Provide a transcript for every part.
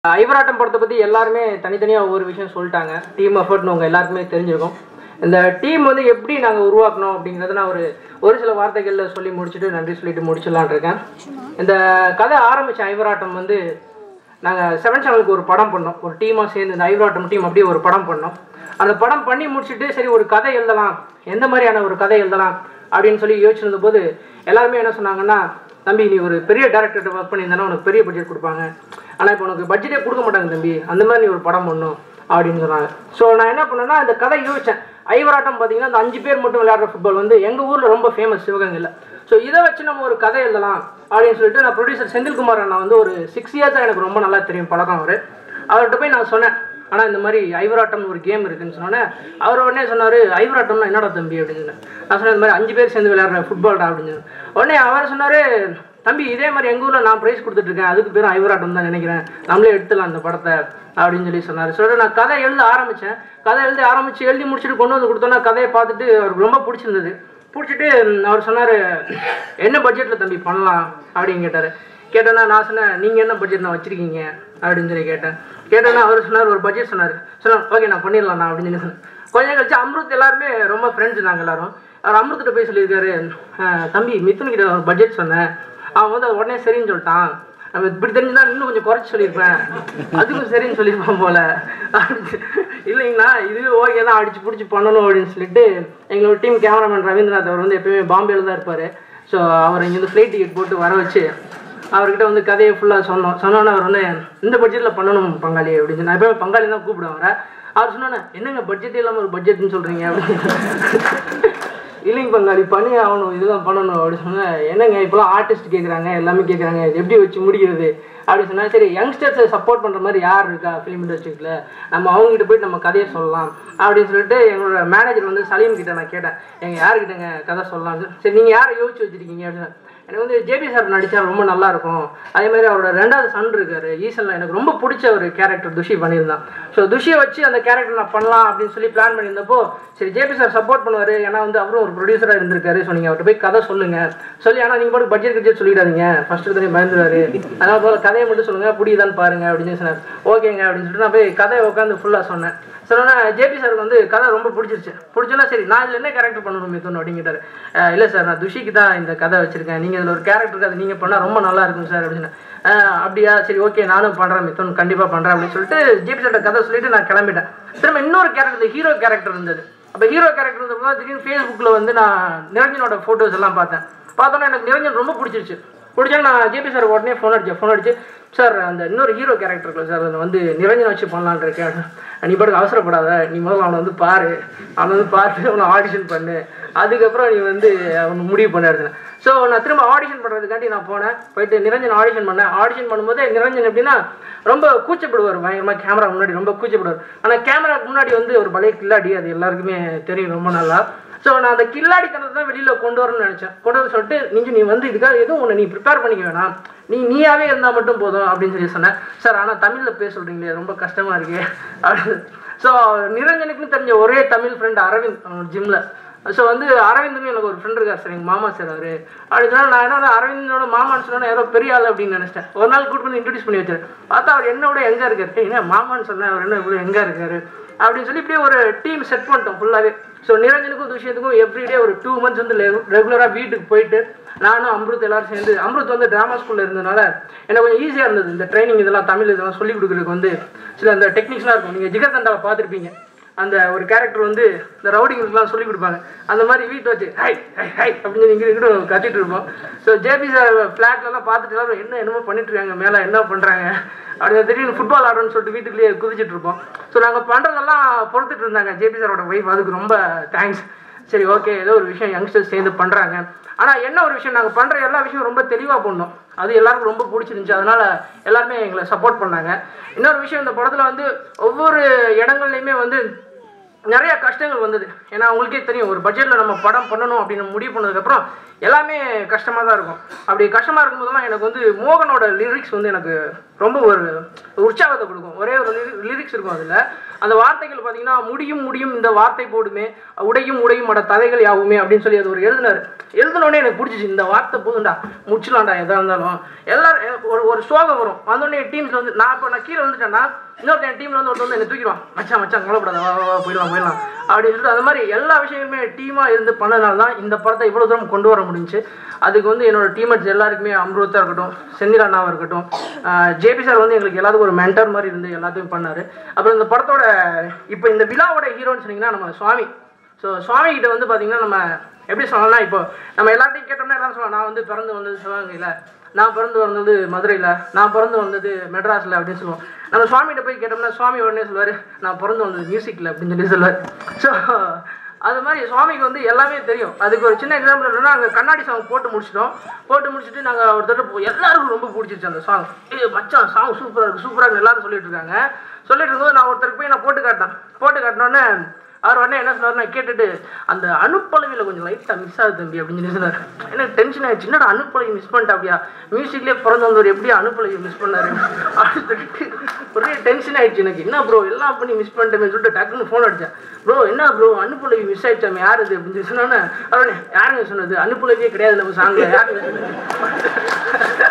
ஐவராட்டம் படத்தை பற்றி எல்லாருமே தனித்தனியாக ஒவ்வொரு விஷயம் சொல்லிட்டாங்க டீம் எஃபர்ட்னு உங்கள் எல்லாருக்குமே தெரிஞ்சிருக்கும் இந்த டீம் வந்து எப்படி நாங்கள் உருவாக்கணும் அப்படிங்கிறத நான் ஒரு ஒரு சில வார்த்தைகளில் சொல்லி முடிச்சுட்டு நன்றி சொல்லிட்டு முடிச்சிடலான் இருக்கேன் இந்த கதை ஆரம்பித்த ஐவராட்டம் வந்து நாங்கள் செவன் சேனலுக்கு ஒரு படம் பண்ணோம் ஒரு டீமாக சேர்ந்து இந்த ஐவராட்டம் டீம் அப்படியே ஒரு படம் பண்ணோம் அந்த படம் பண்ணி முடிச்சுட்டு சரி ஒரு கதை எழுதலாம் எந்த மாதிரியான ஒரு கதை எழுதலாம் அப்படின்னு சொல்லி யோசிச்சிருந்த போது எல்லாருமே என்ன சொன்னாங்கன்னா தம்பி நீ ஒரு பெரிய டேரக்டர்கிட்ட ஒர்க் பண்ணியிருந்தானா உனக்கு பெரிய பட்ஜெட் கொடுப்பாங்க ஆனால் இப்போ உனக்கு பட்ஜெட்டே கொடுக்க மாட்டாங்க தம்பி அந்த மாதிரி நீ ஒரு படம் பண்ணும் அப்படின்னு சொன்னாங்க ஸோ நான் என்ன பண்ணேன்னா இந்த கதை யோசித்தேன் ஐவராட்டம் பார்த்தீங்கன்னா அந்த அஞ்சு பேர் மட்டும் விளையாடுற ஃபுட்பால் வந்து எங்கள் ஊரில் ரொம்ப ஃபேமஸ் சிவகங்கையில் ஸோ இதை வச்சு நம்ம ஒரு கதை எழுதலாம் அப்படின்னு சொல்லிட்டு நான் ப்ரொடியூசர் செந்தில்குமார் அண்ணா வந்து ஒரு சிக்ஸ் இயர்ஸாக எனக்கு ரொம்ப நல்லா தெரியும் பழக்கம் அவர் அவர்கிட்ட போய் நான் சொன்னேன் ஆனால் இந்த மாதிரி ஐவராட்டம்னு ஒரு கேம் இருக்குன்னு சொன்னோன்னே அவர் உடனே சொன்னார் ஐவராட்டம்னா என்னடா தம்பி அப்படின்னு சொன்னேன் நான் சொன்னேன் இந்த மாதிரி அஞ்சு பேர் சேர்ந்து விளையாடுற ஃபுட்பால்டா அப்படின்னு சொன்னேன் உடனே அவர் சொன்னார் தம்பி இதே மாதிரி எங்கள் ஊரில் நான் ப்ரைஸ் கொடுத்துட்ருக்கேன் அதுக்கு பேரும் ஐவராட்டம் தான் நினைக்கிறேன் நம்மளே எடுத்துடலாம் அந்த படத்தை அப்படின்னு சொல்லி சொன்னார் சொல்லிட்டு நான் கதை எழுத ஆரம்பித்தேன் கதை எழுத ஆரம்பித்து எழுதி முடிச்சுட்டு கொண்டு வந்து கொடுத்தோன்னா கதையை பார்த்துட்டு அவருக்கு ரொம்ப பிடிச்சிருந்தது பிடிச்சிட்டு அவர் சொன்னார் என்ன பட்ஜெட்டில் தம்பி பண்ணலாம் அப்படின்னு கேட்டார் கேட்டேன்னா நான் சொன்னேன் நீங்கள் என்ன பட்ஜெட் நான் வச்சுருக்கீங்க அப்படின்னு சொல்லி கேட்டேன் கேட்டேன்னா அவர் சொன்னார் ஒரு பட்ஜெட் சொன்னார் சொன்னார் ஓகே நான் பண்ணிடலாம்ண்ணா அப்படின்னு சொல்லி சொன்னேன் கொஞ்ச நேரம் கழிச்சு அம்ருத் எல்லாருமே ரொம்ப ஃப்ரெண்ட்ஸ் நாங்கள் எல்லாரும் அவர் அம்ருத்திட்ட போய் சொல்லியிருக்காரு "அஹ், தம்பி மிதுன் கிட்ட ஒரு பட்ஜெட் சொன்னேன் அவன் வந்து அது உடனே சரின்னு சொல்லிட்டான் நம்ம இப்படி தெரிஞ்சுதான் இன்னும் கொஞ்சம் குறைச்சி சொல்லியிருப்பேன் அதுக்கும் சரின்னு சொல்லியிருப்பான் போல இல்லைங்கண்ணா இது ஓகே தான் அடிச்சு பிடிச்சி பண்ணணும் அப்படின்னு சொல்லிட்டு எங்களோட டீம் கேமராமேன் ரவீந்திரநாத் அவர் வந்து எப்பயுமே பாம்பேல தான் இருப்பார் ஸோ அவர் இங்கேருந்து ஃப்ளைட் டிக்கெட் போட்டு வர வச்சு அவர்கிட்ட வந்து கதையை ஃபுல்லாக சொன்னோம் சொன்னோன்னே அவர் வந்து இந்த பட்ஜெட்டில் பண்ணணும் பங்காளி அப்படின்னு சொல்லி நான் எப்பவுமே பங்காளி தான் கூப்பிடுவேன் அவரை அவர் சொன்னோன்னே என்னங்க பட்ஜெட் இல்லாமல் ஒரு பட்ஜெட்னு சொல்கிறீங்க அப்படின்னு இல்லைங்க பங்காளி பண்ணி ஆகணும் இதுதான் பண்ணணும் அப்படின்னு சொன்னேன் என்னங்க இப்போலாம் ஆர்டிஸ்ட் கேட்குறாங்க எல்லாமே கேட்குறாங்க இது எப்படி வச்சு முடிக்கிறது அப்படின்னு சொன்னா சரி யங்ஸ்டர்ஸை சப்போர்ட் பண்ணுற மாதிரி யார் இருக்கா ஃபிலிம் இண்டஸ்ட்ரியில் நம்ம அவங்ககிட்ட போயிட்டு நம்ம கதையை சொல்லலாம் அப்படின்னு சொல்லிட்டு எங்களோட மேனேஜர் வந்து சலீம் கிட்ட நான் கேட்டேன் எங்கள் யாருக்கிட்டங்க கதை சொல்லலாம் சரி நீங்கள் யாரை யோசிச்சு வச்சிருக்கீங்க அப்படின்னு எனக்கு வந்து ஜேபி சார் நடித்தா ரொம்ப நல்லா இருக்கும் அதே மாதிரி அவரோட ரெண்டாவது சன் இருக்காரு ஈசனில் எனக்கு ரொம்ப பிடிச்ச ஒரு கேரக்டர் துஷி பண்ணியிருந்தான் ஸோ துஷியை வச்சு அந்த கேரக்டர் நான் பண்ணலாம் அப்படின்னு சொல்லி பிளான் பண்ணியிருந்தப்போ சரி ஜேபி சார் சப்போர்ட் பண்ணுவார் ஏன்னா வந்து அவரும் ஒரு ப்ரொடியூசராக இருந்திருக்காரு ஸோ நீங்கள் அவர்கிட்ட போய் கதை சொல்லுங்க சொல்லி ஆனால் நீங்கள் பாட்டு பட்ஜெட் கிட்டே சொல்லிடாதீங்க ஃபர்ஸ்ட் தடவை பயந்துருவாரு அதனால போல கதையை மட்டும் சொல்லுங்க புரியுதான்னு பாருங்க அப்படின்னு சொன்னார் ஓகேங்க அப்படின்னு சொல்லிட்டு நான் போய் கதையை உட்காந்து ஃபுல்லாக சொன்னேன் சொன்னா ஜேபி சாருக்கு வந்து கதை ரொம்ப பிடிச்சிருச்சு பிடிச்சோன்னா சரி நான் இதில் என்ன கேரக்டர் பண்ணணும் மிதுன் அப்படின்னு கேட்டார் இல்லை சார் நான் துஷிக்கு தான் இந்த கதை வச்சிருக்கேன் நீங்கள் இதில் ஒரு கேரக்டருக்கு அது நீங்கள் பண்ணால் ரொம்ப நல்லா இருக்கும் சார் அப்படின்னு சொன்னேன். "அஹ், அப்படியா சரி ஓகே நானும் பண்ணுறேன் மிதுன் கண்டிப்பாக பண்ணுறேன் அப்படின்னு சொல்லிட்டு ஜேபி சார்ட்ட கதை சொல்லிட்டு நான் கிளம்பிட்டேன் திரும்ப இன்னொரு கேரக்டர் ஹீரோ கேரக்டர் இருந்தது அப்போ ஹீரோ கேரக்டர் இருந்தப்போ திடீர்னு ஃபேஸ்புக்கில் வந்து நான் நிரஞ்சனோட ஃபோட்டோஸ் எல்லாம் பார்த்தேன் பார்த்தோன்னா எனக்கு நிரஞ்சன் ரொம்ப பிடிச்சிருச்சு பிடிச்சா நான் ஜேபி சார் உடனே ஃபோன் அடிச்சேன் ஃபோன் அடிச்சு சார் அந்த இன்னொரு ஹீரோ கேரக்டர் இருக்குல்ல சார் அதை வந்து நிரஞ்சன் வச்சு பண்ணலான்னு இருக்கேன் நீ பாட்டுக்கு அவசரப்படாத நீ முதல்ல அவனை வந்து பாரு அவனை வந்து பார்த்து அவனை ஆடிஷன் பண்ணு அதுக்கப்புறம் நீ வந்து அவனை முடிவு பண்ண எடுத்துனேன் ஸோ நான் திரும்ப ஆடிஷன் பண்ணுறதுக்காண்டி நான் போனேன் போயிட்டு நிரஞ்சன் ஆடிஷன் பண்ணேன் ஆடிஷன் பண்ணும்போது நிரஞ்சன் எப்படின்னா ரொம்ப கூச்சப்படுவார் பயங்கரமாக கேமரா முன்னாடி ரொம்ப கூச்சப்படுவார் ஆனால் கேமராக்கு முன்னாடி வந்து ஒரு பழைய கில்லாடி அது எல்லாருக்குமே தெரியும் ரொம்ப நல்லா ஸோ நான் அந்த கில்லாடித்தனத்தை தான் வெளியில் கொண்டு வரணும்னு நினச்சேன் கொண்டு வர சொல்லிட்டு நீங்கள் நீ வந்து இதுக்காக எதுவும் உன்னை நீ ப்ரிப்பேர் பண்ணிக்க வேணாம் நீ நீயாவே இருந்தால் மட்டும் போதும் அப்படின்னு சொல்லி சொன்னேன் சார் ஆனால் தமிழில் பேச சொல்கிறீங்களே ரொம்ப கஷ்டமாக இருக்கு அப்படின்னு ஸோ நிரஞ்சனுக்குன்னு தெரிஞ்ச ஒரே தமிழ் ஃப்ரெண்ட் அரவிந்த் ஜிம்மில் ஸோ வந்து அரவிந்துன்னு எனக்கு ஒரு ஃப்ரெண்ட் இருக்கார் சார் எங்கள் மாமா சார் அவர் அப்படி சொன்னா நான் என்ன அரவிந்தோட மாமான்னு சொன்னா யாரோ பெரிய ஆள் அப்படின்னு நினச்சிட்டேன் ஒரு நாள் கூட்டு வந்து இன்ட்ரடியூஸ் பண்ணி வச்சார் பார்த்தா அவர் என்னோட எங்கே இருக்காரு "ஏய், என்ன மாமான்னு சொன்னேன் அவர் என்ன இவ்வளோ எங்கே இருக்காரு அப்படின்னு சொல்லி இப்படியே ஒரு டீம் செட் பண்ணிட்டோம் ஃபுல்லாகவே ஸோ நிரஞ்சனுக்கும் துஷியத்துக்கும் எவ்ரிடே ஒரு டூ மந்த்ஸ் வந்து ரெகுலராக வீட்டுக்கு போயிட்டு நானும் அம்ருத் எல்லாரும் சேர்ந்து அம்ருத் வந்து ட்ராமா ஸ்கூலில் இருந்ததுனால எனக்கு கொஞ்சம் ஈஸியாக இருந்தது இந்த ட்ரைனிங் இதெல்லாம் தமிழ் இதெல்லாம் சொல்லி கொடுக்குறதுக்கு வந்து சில அந்த டெக்னிக்ஸ்லாம் இருக்கும் நீங்கள் ஜிகர்தண்டாவை பார்த்துருப்பீங்க அந்த ஒரு கேரக்டர் வந்து இந்த ரவுடிங்களுக்குலாம் சொல்லி கொடுப்பாங்க அந்த மாதிரி வீட்டை வச்சு ஹை ஹை ஹை அப்படின்னு சொல்லி இங்கிட்டு இங்கிட்டு கத்திட்டு இருப்போம் ஸோ ஜேபி சார் ஃப்ளாட்லலாம் பார்த்துட்டு எல்லாரும் என்ன என்னமோ பண்ணிட்டு இருக்காங்க மேலே என்ன பண்ணுறாங்க அப்படி திடீர்னு ஃபுட்பால் ஆடுறோன்னு சொல்லிட்டு வீட்டுக்குள்ளேயே குதிச்சிட்டு இருப்போம் ஸோ நாங்கள் பண்ணுறதெல்லாம் பொறுத்துட்டு இருந்தாங்க ஜேபி சாரோட ஒய்ஃப் அதுக்கு ரொம்ப தேங்க்ஸ் சரி ஓகே ஏதோ ஒரு விஷயம் யங்ஸ்டர்ஸ் சேர்ந்து பண்ணுறாங்க ஆனால் என்ன ஒரு விஷயம் நாங்கள் பண்ணுற எல்லா விஷயம் ரொம்ப தெளிவாக பண்ணோம் அது எல்லாருக்கும் ரொம்ப பிடிச்சிருந்துச்சு அதனால எல்லாருமே எங்களை சப்போர்ட் பண்ணாங்க இன்னொரு விஷயம் இந்த படத்தில் வந்து ஒவ்வொரு இடங்கள்லையுமே வந்து நிறைய கஷ்டங்கள் வந்தது ஏன்னா உங்களுக்கே தெரியும் ஒரு பட்ஜெட்டில் நம்ம படம் பண்ணணும் அப்படின்னு முடிவு பண்ணதுக்கப்புறம் எல்லாமே கஷ்டமாக தான் இருக்கும் அப்படி கஷ்டமாக இருக்கும்போதெல்லாம் எனக்கு வந்து மோகனோட லிரிக்ஸ் வந்து எனக்கு ரொம்ப ஒரு உற்சாகத்தை கொடுக்கும் ஒரே ஒரு லிரிக்ஸ் இருக்கும் அதில் அந்த வார்த்தைகள் பார்த்தீங்கன்னா முடியும் முடியும் இந்த வார்த்தை போடுமே உடையும் உடையும் அட ததைகள் யாவுமே அப்படின்னு சொல்லி அது ஒரு எழுதினார் எழுதினோடனே எனக்கு பிடிச்சிச்சு இந்த வார்த்தை போதும்டா முடிச்சலாம்டா எதாக இருந்தாலும் எல்லாரும் ஒரு ஒரு சோகம் வரும் வந்தோடனே டீம்ஸில் வந்து நான் இப்போ நான் கீழே வந்துட்டேன்னா இன்னொருத்தன் என் டீமில் வந்து ஒருத்தர் வந்து என்னை தூக்கிடுவான் மச்சான் மச்சான் கவலைப்படாத வா வா, வா போயிடலாம் போயிடலாம் அப்படின்னு சொல்லிட்டு அந்த மாதிரி எல்லா விஷயங்களுமே டீமாக இருந்து பண்ணதுனால தான் இந்த படத்தை இவ்வளோ தூரம் கொண்டு வர முடிஞ்சுச்சு அதுக்கு வந்து என்னோட டீம்மேட்ஸ் எல்லாருக்குமே அம்ருத்தா இருக்கட்டும் செந்தில் அண்ணாவாக இருக்கட்டும் ஜேபி சார் வந்து எங்களுக்கு எல்லாத்துக்கும் ஒரு மென்டர் மாதிரி இருந்து எல்லாத்தையும் பண்ணார் அப்புறம் இந்த படத்தோட இப்போ இந்த விழாவோட ஹீரோன்னு சொன்னீங்கன்னா நம்ம சுவாமி ஸோ சுவாமி கிட்ட வந்து பார்த்தீங்கன்னா நம்ம எப்படி சொல்லலாம்னா இப்போ நம்ம எல்லாத்தையும் கேட்டோம்னா எல்லாரும் சொல்லலாம் நான் வந்து பிறந்து வந்தது சிவகங்கையில் நான் பிறந்து வந்தது மதுரையில் நான் பிறந்து வந்தது மெட்ராஸில் அப்படின்னு சொல்லுவோம் நம்ம சுவாமிகிட்ட போய் கேட்டோம்னா சுவாமி உடனே சொல்லுவார் நான் பிறந்து வந்தது மியூசிக்கில் அப்படின்னு சொல்லி சொல்லுவார் ஸோ அது மாதிரி சுவாமிக்கு வந்து எல்லாமே தெரியும் அதுக்கு ஒரு சின்ன எக்ஸாம்பிள் என்னன்னா அங்கே கண்ணாடி சாங் போட்டு முடிச்சிட்டோம் போட்டு முடிச்சுட்டு நாங்கள் ஒரு தடவை போ- எல்லாருக்கும் ரொம்ப பிடிச்சிருச்சு அந்த சாங் ஏ மச்சான் சாங் சூப்பராக இருக்குது சூப்பராக இருக்கு எல்லாரும் சொல்லிட்டு இருக்காங்க சொல்லிட்டு இருக்கும்போது நான் ஒருத்தருக்கு போய் நான் போட்டு காட்டினேன் போட்டு காட்டினோன்னே அவர் உடனே என்ன சொன்னார் நான் கேட்டுட்டு அந்த அணுப்பளவியில் கொஞ்சம் லைட்டாக மிஸ் ஆகுது தம்பி அப்படின்னு சொல்லி சொன்னார் எனக்கு டென்ஷன் ஆயிடுச்சு என்னடா அணுப்பளவி மிஸ் பண்ணிட்டா அப்படியா மியூசிக்லேயே பிறந்து வந்தவர் எப்படி அணுப்பளவி மிஸ் பண்ணாரு அப்படின்னு சொல்லிட்டு ஒரே டென்ஷன் ஆயிடுச்சு எனக்கு என்ன ப்ரோ எல்லாம் பண்ணி மிஸ் பண்ணிட்டேன்னு சொல்லிட்டு டக்குன்னு ஃபோன் அடித்தேன் ப்ரோ என்ன ப்ரோ அணுப்பளவி மிஸ் ஆயிடுச்சாமே யார் இது அப்படின்னு சொல்லி சொன்னோன்னே அவனே யாருங்க சொன்னது அணுப்பளவியே கிடையாது நம்ம சாங்கில் யாருங்க சொன்னது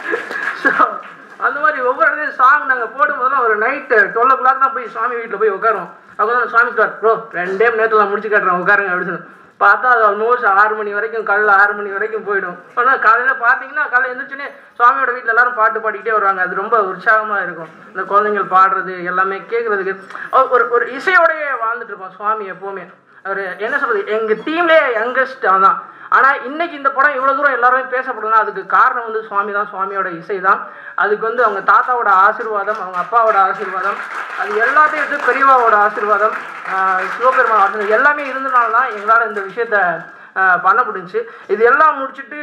ஸோ அந்த மாதிரி ஒவ்வொரு இடத்துலையும் சாங் நாங்கள் போடும்போதெல்லாம் ஒரு நைட்டு டுவெல் ஓ கிளாக் தான் போய் சுவாமி வீட்டில் போய் உட்காருவோம் அப்போ தான் சுவாமி சார் ப்ரோ ரெண்டே மணி நேரத்தில் நான் முடிச்சு காட்டுறேன் உட்காருங்க அப்படின்னு சொல்லி பார்த்தா அது ஆல்மோஸ்ட் ஆறு மணி வரைக்கும் காலையில் ஆறு மணி வரைக்கும் போயிடும் ஆனால் காலையில் பார்த்தீங்கன்னா காலையில் எழுந்திரிச்சுனே சுவாமியோட வீட்டில் எல்லாரும் பாட்டு பாடிக்கிட்டே வருவாங்க அது ரொம்ப உற்சாகமாக இருக்கும் இந்த குழந்தைங்கள் பாடுறது எல்லாமே கேட்குறதுக்கு ஒரு ஒரு இசையோடயே வாழ்ந்துட்டு இருப்போம் சுவாமி எப்போவுமே அவர் என்ன சொல்கிறது எங்கள் டீம்லேயே யங்கஸ்ட் அதான் ஆனால் இன்னைக்கு இந்த படம் இவ்வளோ தூரம் எல்லாருமே பேசப்படுதுன்னா அதுக்கு காரணம் வந்து சுவாமி தான் சுவாமியோட இசை தான் அதுக்கு வந்து அவங்க தாத்தாவோட ஆசீர்வாதம் அவங்க அப்பாவோட ஆசீர்வாதம் அது எல்லாத்தையும் எடுத்து பெரியவாவோட ஆசீர்வாதம் ஆஹ் சிவபெருமான் ஆசீர்வாதம் எல்லாமே இருந்தனால தான் எங்களால் இந்த விஷயத்த ஆஹ் பண்ண முடிஞ்சுச்சு இது எல்லாம் முடிச்சுட்டு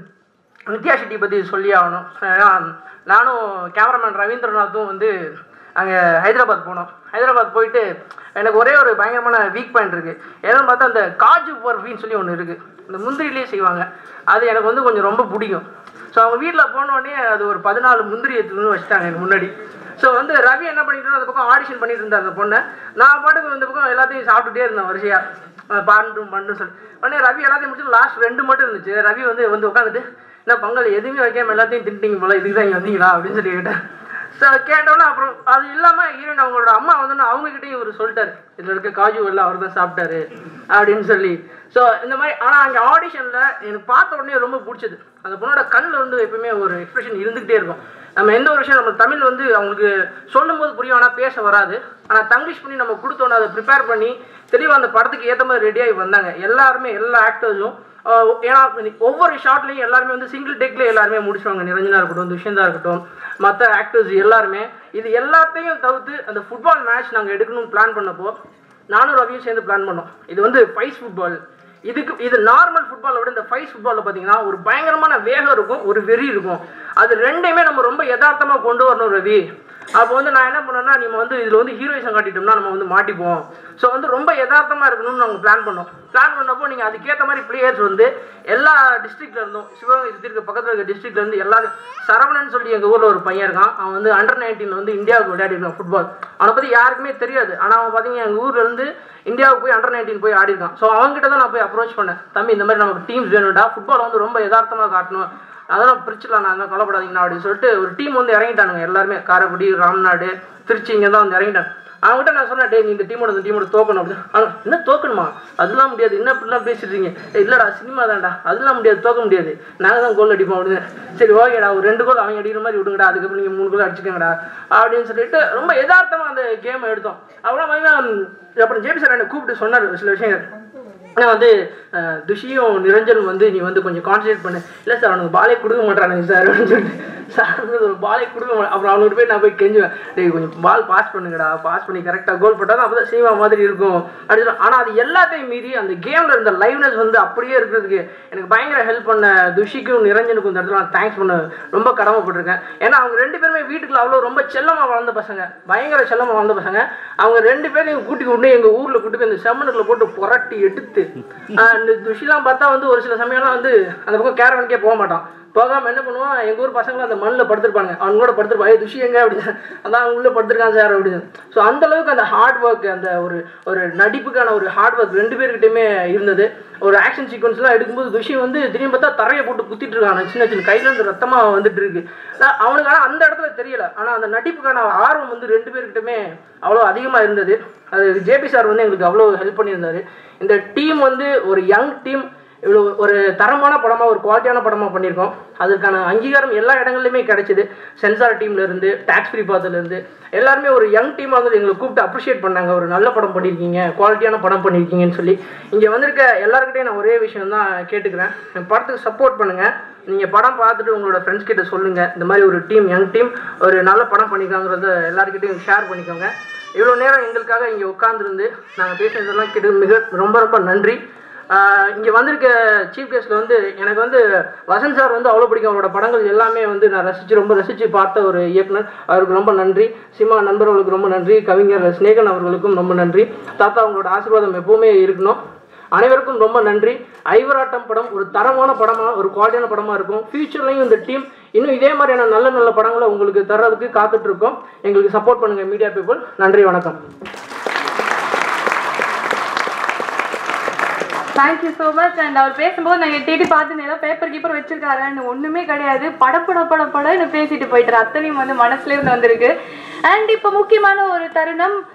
நித்யா ஷெட்டி பற்றி சொல்லி ஆகணும் ஏன்னா நானும் கேமராமேன் ரவீந்திரநாத்தும் வந்து அங்கே ஹைதராபாத் போனோம் ஹைதராபாத் போயிட்டு எனக்கு ஒரே ஒரு பயங்கரமான வீக் பாயிண்ட் இருக்குது என்னன்னு பார்த்தா அந்த காஜு பர்ஃபின்னு சொல்லி ஒன்று இருக்குது இந்த முந்திரிலேயே செய்வாங்க அது எனக்கு வந்து கொஞ்சம் ரொம்ப பிடிக்கும் ஸோ அவங்க வீட்டில் போனோடனே அது ஒரு பதினாலு முந்திரி எடுத்துன்னு வச்சுட்டாங்க எனக்கு முன்னாடி ஸோ வந்து ரவி என்ன பண்ணிட்டு இருந்தா, அந்த பக்கம் ஆடிஷன் பண்ணிட்டு இருந்தார் அந்த பொண்ணை நான் பாட்டுக்கு இந்த பக்கம் எல்லாத்தையும் சாப்பிட்டுட்டே இருந்தேன் வரிசையாக பாண்டும் பண்ணுன்னு சொல்லி உடனே ரவி எல்லாத்தையும் முடிச்சு லாஸ்ட் ரெண்டு மட்டும் இருந்துச்சு ரவி வந்து வந்து உட்காந்துட்டு என்ன பொங்கல் எதுவுமே வைக்காம எல்லாத்தையும் தின்ட்டீங்க போல இதுக்கு தான் இங்கே வந்தீங்களா அப்படின்னு சொல்லி கேட்டேன் ஸோ கேட்டோன்னே அப்புறம் அது இல்லாமல் ஹீரோயின் அவங்களோட அம்மா வந்து அவங்ககிட்டயும் இவர் சொல்லிட்டாரு இதில் இருக்க காஜு எல்லாம் அவர் தான் சாப்பிட்டாரு அப்படின்னு சொல்லி ஸோ இந்த மாதிரி ஆனால் அங்கே ஆடிஷனில் எனக்கு பார்த்த உடனே ரொம்ப பிடிச்சது அந்த பொண்ணோட கண்ணில் வந்து எப்பவுமே ஒரு எக்ஸ்பிரஷன் இருந்துகிட்டே இருக்கும் நம்ம எந்த ஒரு விஷயம் நம்ம தமிழ் வந்து அவங்களுக்கு சொல்லும்போது புரியும் ஆனால் பேச வராது ஆனால் தங்கிலீஷ் பண்ணி நம்ம கொடுத்தோன்னே அதை ப்ரிப்பேர் பண்ணி தெளிவாக அந்த படத்துக்கு ஏற்ற மாதிரி ரெடியாகி வந்தாங்க எல்லாருமே எல்லா ஆக்டர்ஸும் ஏன்னா ஒவ்வொரு ஷாட்லையும் எல்லாருமே வந்து சிங்கிள் டேக்ல எல்லாருமே முடிச்சுவாங்க நிரஞ்சனா இருக்கட்டும் துஷ்யந்தா இருக்கட்டும் மற்ற ஆக்டர்ஸ் எல்லாருமே இது எல்லாத்தையும் தவிர்த்து அந்த ஃபுட்பால் மேட்ச் நாங்கள் எடுக்கணும்னு பிளான் பண்ணப்போ நானும் ரவியும் சேர்ந்து பிளான் பண்ணோம் இது வந்து ஃபைஸ் ஃபுட்பால் இதுக்கு இது நார்மல் ஃபுட்பாலை விட இந்த ஃபைஸ் ஃபுட்பாலில் பார்த்தீங்கன்னா ஒரு பயங்கரமான வேகம் இருக்கும் ஒரு வெறி இருக்கும் அது ரெண்டையுமே நம்ம ரொம்ப யதார்த்தமாக கொண்டு வரணும் ரவி அப்போ வந்து நான் என்ன பண்ணேன்னா நம்ம வந்து இதில் வந்து ஹீரோயிசம் காட்டிட்டோம்னா நம்ம வந்து மாட்டிப்போம் ஸோ வந்து ரொம்ப யதார்த்தமாக இருக்கணும்னு நாங்கள் பிளான் பண்ணோம் பிளான் பண்ணப்போ நீங்கள் அதுக்கேற்ற மாதிரி பிளேயர்ஸ் வந்து எல்லா டிஸ்ட்ரிக்ட்ல இருந்தும் சிவகங்கை சுற்றி இருக்க பக்கத்தில் இருக்க டிஸ்ட்ரிக்ட்ல இருந்து எல்லாரும் சரவணன் சொல்லி எங்கள் ஊரில் ஒரு பையன் இருக்கான் அவன் வந்து அண்டர் நைன்டீனில் வந்து இந்தியாவுக்கு விளையாடி இருக்கான் ஃபுட்பால் அவனை பற்றி யாருக்குமே தெரியாது ஆனால் அவன் பார்த்தீங்கன்னா எங்கள் ஊர்ல இருந்து இந்தியாவுக்கு போய் அண்டர் நைன்டீன் போய் ஆடி இருக்கான் ஸோ அவங்ககிட்ட தான் நான் போய் அப்ரோச் பண்ணேன் தம்பி இந்த மாதிரி நமக்கு டீம்ஸ் வேணும்டா ஃபுட்பால் வந்து ரொம்ப யதார்த்தமாக காட்டணும் அதெல்லாம் பிரிச்சுக்கலாம் நான் தான் கவலைப்படாதீங்கண்ணா அப்படின்னு சொல்லிட்டு ஒரு டீம் வந்து இறங்கிட்டானுங்க எல்லாருமே காரைக்குடி ராம்நாடு திருச்சி இங்கே தான் வந்து இறங்கிட்டாங்க அவங்ககிட்ட நான் சொன்னேன் டேய் நீ இந்த டீமோட இந்த டீமோட தோக்கணும் அப்படின்னு ஆனா, என்ன தோக்கணுமா அதெல்லாம் முடியாது என்ன இப்படிலாம் பேசிடுறீங்க "ஏய், இல்லடா சினிமா தான்டா அதெல்லாம் முடியாது தோக்க முடியாது நாங்கள் தான் கோல் அடிப்போம் அப்படின்னு சரி ஓகேடா ஒரு ரெண்டு கோல் அவங்க அடிக்கிற மாதிரி விடுங்கடா அதுக்கப்புறம் நீங்கள் மூணு கோல் அடிச்சுக்கங்கடா அப்படின்னு சொல்லிட்டு ரொம்ப யதார்த்தமாக அந்த கேமை எடுத்தோம் அப்புறம் பார்த்தீங்கன்னா அப்புறம் ஜேபி சார் என்னை கூப்பிட்டு சொன்னார் சில விஷயங்கள் ஏன்னா வந்து அஹ், துஷியும் நிரஞ்சனும் வந்து நீ வந்து கொஞ்சம் கான்சன்ட்ரேட் பண்ணு இல்லை சார் அவனுக்கு பாலே கொடுக்க மாட்டானுங்க சார் அப்படின்னு சொல்லிட்டு சார் வந்து ஒரு பாலே கொடுக்க மாட்டேன் அப்புறம் அவனுக்கு போய் நான் போய் கெஞ்சுவேன் டேய் கொஞ்சம் பால் பாஸ் பண்ணுங்கடா பாஸ் பண்ணி கரெக்டாக கோல் போட்டால் தான் அப்போ தான் சீமா மாதிரி இருக்கும் அப்படின்னு சொல்லி ஆனால் அது எல்லாத்தையும் மீறி அந்த கேமில் இருந்த லைவ்னஸ் வந்து அப்படியே இருக்கிறதுக்கு எனக்கு பயங்கர ஹெல்ப் பண்ண துஷிக்கும் நிரஞ்சனுக்கும் இந்த இடத்துல நான் தேங்க்ஸ் பண்ண ரொம்ப கடமைப்பட்டிருக்கேன் ஏன்னா அவங்க ரெண்டு பேருமே வீட்டுக்குள்ள அவ்வளோ ரொம்ப செல்லமாக வளர்ந்த பசங்க பயங்கர செல்லமாக வளர்ந்த பசங்க அவங்க ரெண்டு பேரையும் கூட்டி கொண்டு எங்கள் ஊரில் கூட்டி போய் இந்த செம்மனுக்குள்ள போட்டு புரட்டி எடுத்து ஆஹ் இந்த துஷிலாம் பார்த்தா வந்து ஒரு சில சமயம்லாம் வந்து அந்த பக்கம் கேரவனுக்கே போக மாட்டான் போகாம என்ன பண்ணுவான் எங்க ஊர் பசங்களும் அந்த மண்ணில் படுத்திருப்பாங்க அவன் கூட படுத்திருப்பாங்க "ஏய், துஷி எங்க அப்படின்னு அதான் அவங்க உள்ள படுத்திருக்கான் சார் அப்படின்னு ஸோ அந்த அளவுக்கு அந்த ஹார்ட் ஒர்க் அந்த ஒரு ஒரு நடிப்புக்கான ஒரு ஹார்ட் ஒர்க் ரெண்டு பேர்கிட்டயுமே இருந்தது ஒரு ஆக்ஷன் சீக்வன்ஸ்லாம் எடுக்கும்போது துஷி வந்து திடீர்னு பார்த்தா தரையை போட்டு குத்திட்டு இருக்கான் சின்ன சின்ன கையில இருந்து ரத்தமா வந்துட்டு இருக்கு நான் அவனுக்கு ஆனால் அந்த இடத்துல தெரியல ஆனா அந்த நடிப்புக்கான ஆர்வம் வந்து ரெண்டு பேர்கிட்டயுமே அவ்வளோ அதிகமா இருந்தது அது ஜேபி சார் வந்து எங்களுக்கு அவ்வளோ ஹெல்ப் பண்ணியிருந்தாரு இந்த டீம் வந்து ஒரு யங் டீம் இவ்வளோ ஒரு தரமான படமாக ஒரு குவாலிட்டியான படமாக பண்ணியிருக்கோம் அதுக்கான அங்கீகாரம் எல்லா இடங்கள்லையுமே கிடைச்சிது சென்சார் டீம்லேருந்து டேக்ஸ் ஃப்ரீ இருந்து எல்லாருமே ஒரு யங் டீமாக வந்து எங்களை கூப்பிட்டு அப்ரிஷியேட் பண்ணாங்க ஒரு நல்ல படம் பண்ணியிருக்கீங்க குவாலிட்டியான படம் பண்ணியிருக்கீங்கன்னு சொல்லி இங்கே வந்திருக்க எல்லாருக்கிட்டையும் நான் ஒரே விஷயம் தான் கேட்டுக்கிறேன் என் படத்துக்கு சப்போர்ட் பண்ணுங்கள் நீங்கள் படம் பார்த்துட்டு உங்களோட ஃப்ரெண்ட்ஸ் கிட்ட சொல்லுங்கள் இந்த மாதிரி ஒரு டீம் யங் டீம் ஒரு நல்ல படம் பண்ணியிருக்காங்கிறத எல்லாருக்கிட்டையும் ஷேர் பண்ணிக்கோங்க இவ்வளோ நேரம் எங்களுக்காக இங்கே உட்காந்துருந்து நாங்கள் பேசுனதெல்லாம் கேட்டு மிக ரொம்ப ரொம்ப நன்றி ஆஹ் இங்க வந்திருக்க சீஃப் கெஸ்ட்ல வந்து எனக்கு வந்து வசந்த் சார் வந்து அவ்வளோ பிடிக்கும் அவரோட படங்கள் எல்லாமே வந்து நான் ரசிச்சு ரொம்ப ரசிச்சு பார்த்த ஒரு இயக்குனர் அவருக்கு ரொம்ப நன்றி சினிமா நண்பர்களுக்கு ரொம்ப நன்றி கவிஞர் ஸ்நேகன் அவர்களுக்கும் ரொம்ப நன்றி தாத்தா உங்களோட ஆசீர்வாதம் எப்பவுமே இருக்கணும் அனைவருக்கும் ரொம்ப நன்றி ஐவராட்டம் படம் ஒரு தரமான படமா ஒரு குவாலிட்டியான படமா இருக்கும் ஃபியூச்சர்லையும் இந்த டீம் இன்னும் இதே மாதிரியான நல்ல நல்ல படங்களை உங்களுக்கு தர்றதுக்கு காத்துட்டு இருக்கோம் எங்களுக்கு சப்போர்ட் பண்ணுங்க மீடியா பீப்புள் நன்றி வணக்கம் தேங்க்யூ ஸோ மச் அண்ட் அவர் பேசும்போது நாங்கள் தேடி பார்த்து ஏதோ பேப்பர் கீப்பர் வச்சிருக்காருன்னு ஒன்றுமே கிடையாது படப்பட படப்படன்னு பேசிட்டு போயிட்டாரு அத்தனையும் வந்து மனசுல இருந்து வந்திருக்கு அண்ட் இப்போ முக்கியமான ஒரு தருணம்